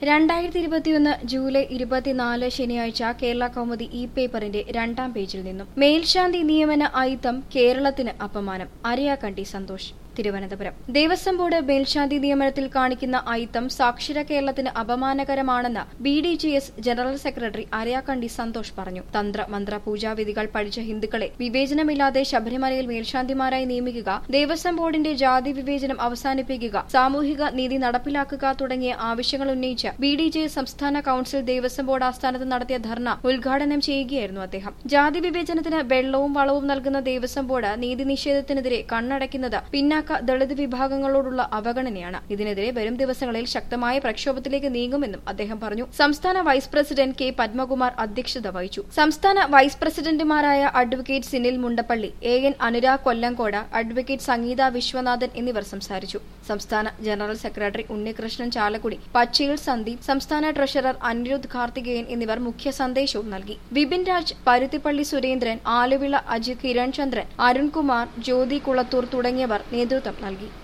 രണ്ടായിരത്തി ഇരുപത്തിയൊന്ന് ജൂലൈ ഇരുപത്തിനാല് ശനിയാഴ്ച കേരള കൗമുദി ഇ പേപ്പറിന്റെ രണ്ടാം പേജിൽ നിന്നും മേൽശാന്തി നിയമന അയിത്തം കേരളത്തിന് അപമാനം അരയാക്കണ്ടി സന്തോഷ് തിരുവനന്തപുരം ദേവസ്വം ബോർഡ് മേൽശാന്തി നിയമനത്തിൽ കാണിക്കുന്ന അയിത്തം സാക്ഷര കേരളത്തിന് അപമാനകരമാണെന്ന് B D G S general secretary Arayakandi Santhosh പറഞ്ഞു തന്ത്ര മന്ത്ര പൂജാവിധികൾ പഠിച്ച ഹിന്ദുക്കളെ വിവേചനമില്ലാതെ ശബരിമലയിൽ മേൽശാന്തിമാരായി നിയമിക്കുക ദേവസ്വം ബോർഡിന്റെ ജാതി വിവേചനം അവസാനിപ്പിക്കുക സാമൂഹിക നീതി നടപ്പിലാക്കുക തുടങ്ങിയ ആവശ്യങ്ങൾ ഉന്നയിച്ച് ബി ഡി ജെ സംസ്ഥാന കൌൺസിൽ ദേവസ്വം ബോർഡ് ആസ്ഥാനത്ത് നടത്തിയ ധർണ ഉദ്ഘാടനം ചെയ്യുകയായിരുന്നു അദ്ദേഹം ജാതി വിവേചനത്തിന് വെള്ളവും വളവും നൽകുന്ന ദേവസ്വം ബോർഡ് നീതി നിഷേധത്തിനെതിരെ കണ്ണടയ്ക്കുന്നത് പിന്നാക്ക ദളിത് വിഭാഗങ്ങളോടുള്ള അവഗണനയാണ് ഇതിനെതിരെ വരും ദിവസങ്ങളിൽ ശക്തമായ പ്രക്ഷോഭത്തിലേക്ക് നീങ്ങുമെന്നും അദ്ദേഹം പറഞ്ഞു സംസ്ഥാന വൈസ് പ്രസിഡന്റ് കെ പത്മകുമാർ അധ്യക്ഷത വഹിച്ചു സംസ്ഥാന വൈസ് പ്രസിഡന്റുമാരായ advocate Sinil Mundappally A N Anurag Kollankode advocate Sangeetha Viswanathan എന്നിവർ സംസാരിച്ചു സംസ്ഥാന ജനറൽ സെക്രട്ടറി ഉണ്ണികൃഷ്ണൻ ചാലക്കുടി പച്ചയിൽ സന്ദീപ് സംസ്ഥാന ട്രഷറർ അനിരുദ്ധ് കാർത്തികേയൻ എന്നിവർ മുഖ്യ സന്ദേശവും നൽകി വിപിൻ രാജ് പരുത്തിപ്പള്ളി സുരേന്ദ്രൻ ആലുവിള അജിത് കിരൺ ചന്ദ്രൻ അരുൺകുമാർ ജ്യോതി കുളത്തൂർ തുടങ്ങിയവർ നേതൃത്വം നൽകി